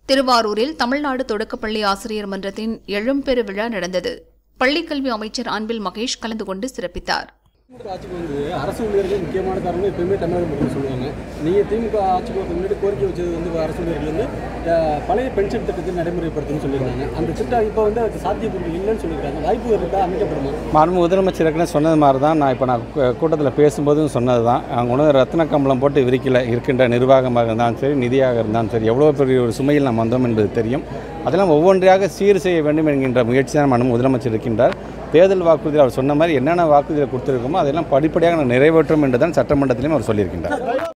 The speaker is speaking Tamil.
திருவாரூரில் தமிழ்நாடு தொடக்கப்பள்ளி ஆசிரியர் மன்றத்தின் எழும்பெரு விழா நடந்தது பள்ளிக்கல்வி அமைச்சர் அன்பில் மகேஷ் கலந்து கொண்டு சிறப்பித்தார் திமுக ஆட்சிக்கு வந்து அரசு ஊழியர்கள் முக்கியமான காரணம் எப்பயுமே தமிழக மக்கள் சொல்லுவாங்க நீங்கள் திமுக ஆட்சிக்கு வரதுக்கு முன்னாடி கோரிக்கை வச்சது வந்து அரசு ஊழியர்கள் வந்து அஹ், பழைய பென்ஷன் திட்டத்தை நடைமுறைப்படுத்தணும்னு சொல்லியிருந்தாங்க அந்த திட்டம் இப்போ வந்து அதுக்கு சாத்தியக்கூறு இல்லைன்னு சொல்லியிருக்காங்க வாய்ப்பு இருக்கா அமைக்கப்படுமா மாண்பு முதலமைச்சர் ஏற்கனவே சொன்னது மாதிரி தான் நான் இப்போ நான் கூட்டத்தில் பேசும்போதும் சொன்னது தான் அவங்க ஒன்றும் ரத்ன கம்பளம் போட்டு விரிக்கல இருக்கின்ற நிர்வாகமாக இருந்தாலும் சரி நிதியாக இருந்தாலும் சரி எவ்வளோ பெரிய ஒரு சுமையில் நாம் வந்தோம் என்பது தெரியும் அதெல்லாம் ஒவ்வொன்றையாக சீர் செய்ய வேண்டும் என்கின்ற முயற்சி தான் மாண்பு முதலமைச்சர் இருக்கின்றார் தேர்தல் வாக்குறுதியில் அவர் சொன்ன மாதிரி என்னென்ன வாக்குறுதியை கொடுத்துருக்கோமோ அதெல்லாம் படிப்படியாக நான் நிறைவேற்றும் என்று தான் சட்டமன்றத்திலையும் அவர் சொல்லியிருக்கின்றார்